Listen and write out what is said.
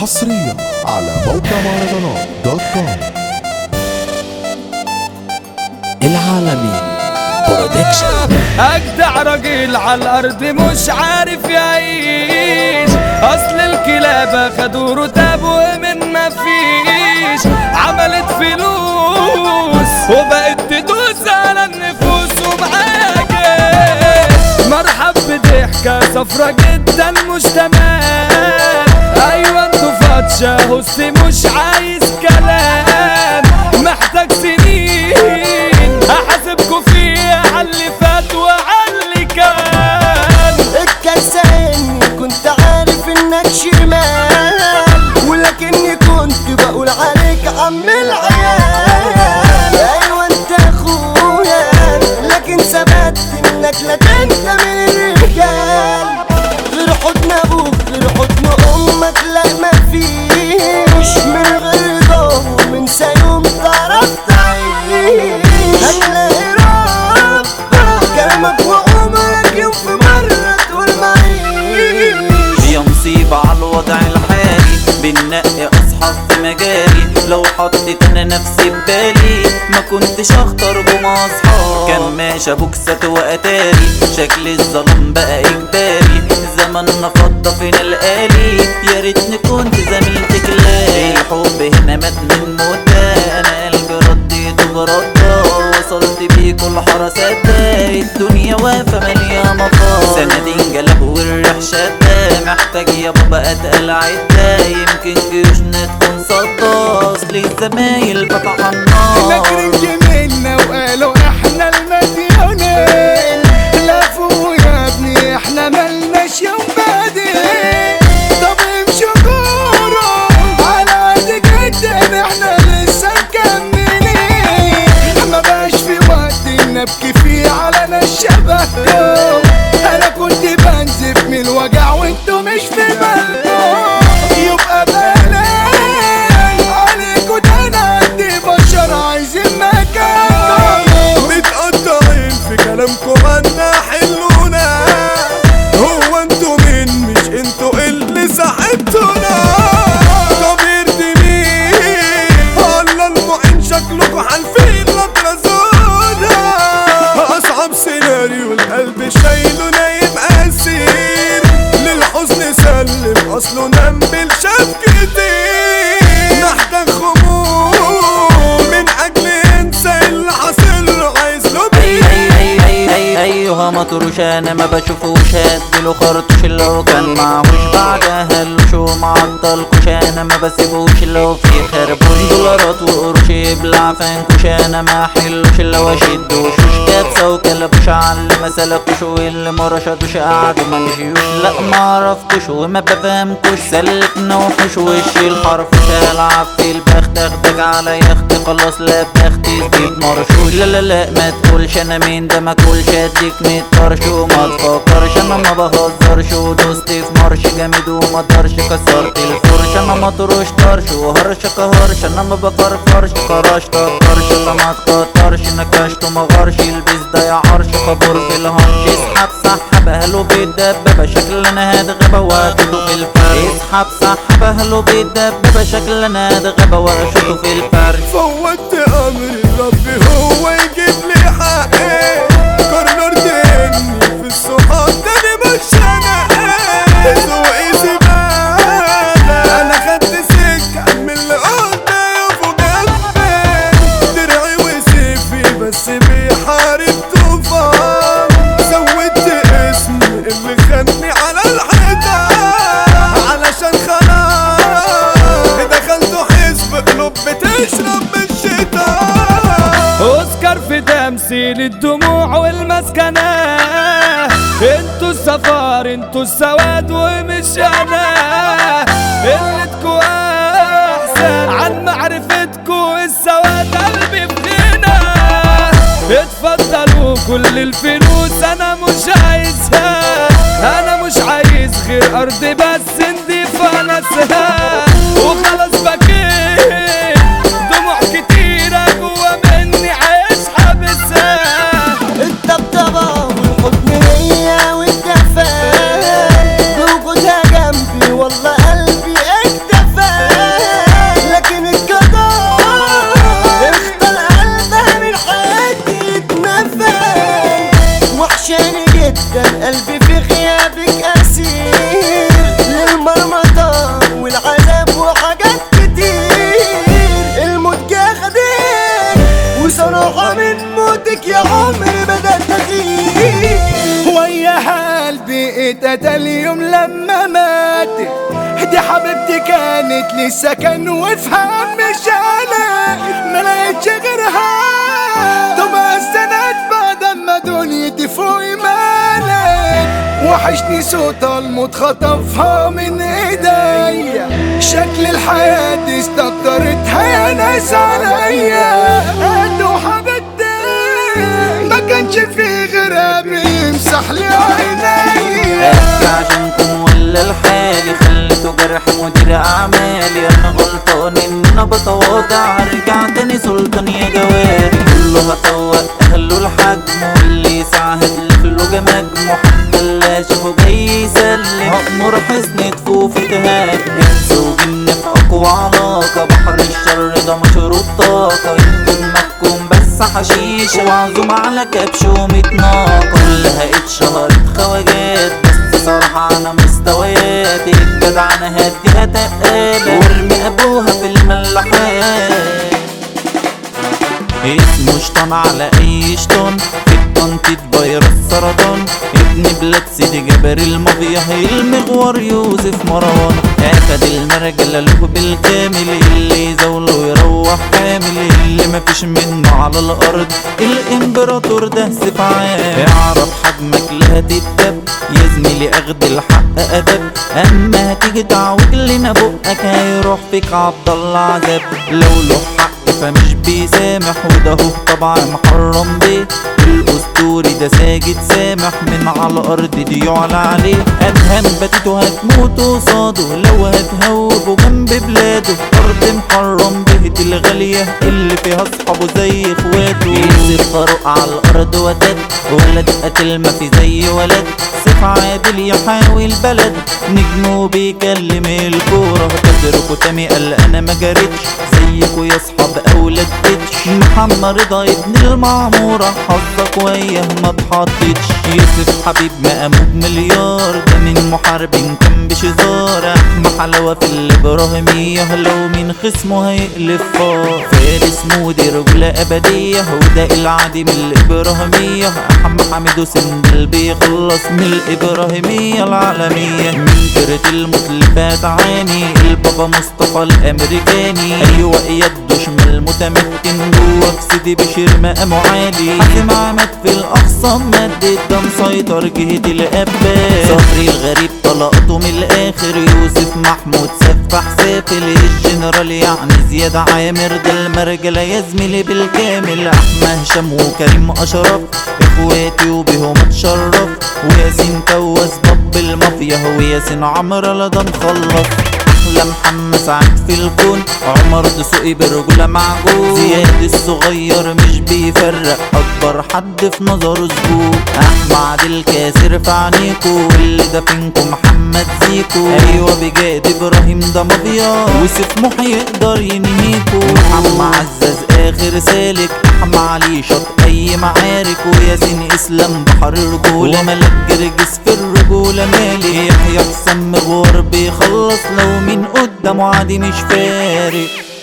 حصريا على موقع مهرجانات دوت كوم العالمي برودكشن اجدع راجل على الارض مش عارف يعيش اصل الكلاب خدوا رتب ومن ما فيش عملت فلوس وبقت تدوس على النفوس وبعاجز مرحب بضحكة صفرة جدا مش تمام ايوه انتوا فاتشة هوستي مش عايز كلام محتاج سنين احاسبكوا فيها على اللي فات وعلى اللي كان الكارثة اني كنت عارف انك شمال ولكني كنت بقول عليك عم العيال ايوه انت اخويا لكن ثبت انك لا تنتمي للرجال غير حضن ابوك غير حضن امك لا مفيش من غير ضهر من سيوم تعرف تعيش هتلاقي ربك كلامك وعمرك يوم في مرة تقول معيش يا مصيبة على الوضع الحالي بننقي أصحاب في مجالي لو حطيت أنا نفسي ببالي ما كنتش أختار جمع أصحاب كان ماشي أبوك سات وأتاري شكل الظلام بقى إجباري زماننا فضة فين الآلي يا ريتني كنت زميلتك لا الحب هنا مات من مدة أنا قلبي رديته برده وصلت بيكوا الحراسات ده الدنيا واقفة مالية مطار سندين جلب والريح شدة محتاج يا بابا اتقل عدة يمكن جيوشنا تكون صدى اصل الزمايل فتح النار لكن جميلنا وقالوا احنا المديونين لفوا يا ابني احنا ملناش يوم بعدين طب امشوا كورة على قد جدا احنا لسه مكملين ما بقاش في وقت نبكي فيه على ناس شبهكم انا كنت بنزف من الوجع وانتوا مش في بالكم يبقى بلاش عليكوا ده انا عندي بشر عايزين مكانكم متقطعين في كلامكم عنا حلونا هو انتوا مين مش انتوا اللي ساعدتونا طب يرضي مين الله المعين شكلكوا حالفين لا ترزونا اصعب سيناريو القلب شايله نايم اسير للحزن سلم اصله نمل شاف كتير محتاج خمول من اجل انسى اللي حاصل له عايز له أي أي أي أي أي أيها مطروش أنا ما بشوفوش هديله خرطوش لو كان معهوش بعدها اللوش معطلكوش أنا ما بسيبوش لو في خربوش دولارات وقروش يبلع فانكوش أنا ما حلوش لو أشدوش كبسة وكلبوش على اللي ما سلكوش واللي ما رشدوش قعدوا ما مشيوش لا ما عرفتوش وما بفهمكوش سلكنا وحوش وشي الحرف هلعب في البخت اخدك على يختي خلاص لا بختي زيد مرشوش لا لا لا ما تقولش انا مين ده ما كلش اديك متطرش وما تفكرش انا ما بهزرش ودوست في مرش جامد وما طرش كسرت الفرش انا ما طرش طرش وهرش كهرش انا ما بفرفرش كرش تكرش لا ما تكترش نكشت وما غرش البس ده يا عرش خبر في الهنش اسحب سحب اهله بيتدبب شكل انا هتغبى واشوطه في الفرش اسحب سحب اهله بيتدبب شكل انا هتغبى واشوطه في الفرش فوت امري ربي هو يجيب لي حقي قررت اني في الصحاب تاني مش انا ذوقي زبالة انا خدت سكة من اللي قلت يقفوا جنبي درعي وسيفي بس بيحارب طوفان زودت اسمي اللي خدني على الحيطة علشان خلاص دخلتوا حزب قلوب بتشرب من الشيطان اوسكار في تمثيل الدموع والمسكنة انتوا السفار انتوا السواد ومش انا قلتكوا احسن عن معرفتكوا السواد قلبي فينا اتفضلوا كل الفلوس انا مش عايزها انا مش عايز غير ارض بس نضيفة ناسها وخلاص بكيت دموع كتيرة جوا مني عايش حابسها الطبطبة والحضن هي والدفا بوجودها جنبي والله قلبي اكتفى وصراحة من موتك يا عمري بدأت أخيف ويا قلبي اتقتل يوم لما مات دي حبيبتي كانت لسه كان وفهم مش انا ما لقيتش غيرها طب السنات بعد ما دنيتي فوق مالك وحشني صوت الموت خطفها من ايديا شكل الحياة دي استكترتها يا ناس عليا قالوا حبيبتي ما كانش في غيرها بيمسح لي عينيا ابكي عشانكم ولا الحالي خليته جرح مدير اعمالي انا غلطان ان انا بتواضع ارجع تاني سلطان يا جواري كله هطوق اهله الحجم واللي ساعد له جمجمه حتى اللي اشوفه جاي يسلم هأمر حزن تفوف تهاجم انس وجن في اقوى علاقه بحر الشر ده مشروب طاقه يمكن محكوم بس حشيش وعزوم على كبش ومتناقة كلها اتشهرت خواجات بس صراحة على مستويات الجدعنة هديها تقالة وارمي ابوها في الملاحات اسمه شطان على اي شطان في التنطيط فيروس سرطان ابن بلاد سيدي جابر المافيا المغوار يوسف مروان اخد المرجلة له بالكامل اللي يزوله يروح كامل اللي مفيش منه على الارض الامبراطور ده سيف عام اعرف حجمك لا تتب يا زميلي اخد الحق ادب اما هتيجي تعوج لنا بقك هيروح فيك عبد الله عذاب لو له حق فمش بيسامح وده هو طبعا محرم بيه الاسطوري ده ساجد سامح من على الارض دي يعلى عليه ادهم بتيتو هتموت قصاده لو هتهوبه جنب بلاده ارض محرم بهت الغالية اللي فيها اصحابه زي اخواته يوسف فاروق على الارض ودد ولد قتل ما في زي ولد سيف عادل يحاول بلد نجمه بيكلم الكورة تدركوا تاني قال انا ما جريتش زيكوا يا اصحاب اولاد بيتش محمد رضا ابن المعمورة حظك وياه ما اتحطتش يوسف حبيب مقامه بمليار ده من محاربين كان بشزار احمى حلاوة في الابراهيمية لو من خصمه هيقلب فار فارس مودي رجولة ابدية وده العادي من الابراهيمية احمد حميد وسندل بيخلص من الابراهيمية العالمية من فرقة المتلفات عاني البابا مصطفى الامريكاني ايوه يده شمال متمكن جوه في سيدي بشير مقامه عالي حازم عمد في الاقصى مد ده مسيطر جهة الاباس صبري الغريب طلقته من الاخر يوسف محمود سفح سافل الجنرال يعني زياد عامر ده المرجله يا زميلي بالكامل احمد هشام وكريم اشرف اخواتي وبيهم اتشرف وياسين كواس باب المافيا وياسين عمرو لا ده مخلص احلى محمد سعد في الكون عمر دسوقي برجولة معجون زياد الصغير مش بيفرق اكبر حد في نظره زبون احمد عادل كاسر في عينيكو واللي ده فينكو محمد زيكو ايوه بجاد ابراهيم ده مافيا وسيف محي يقدر ينهيكو محمد عزاز اخر سالك احمد علي شط اي معارك وياسين اسلام بحر رجولة وملك جرجس في الرجولة مالي يحيى حسام مغور بيخلص لو من قدامه عادي مش فارق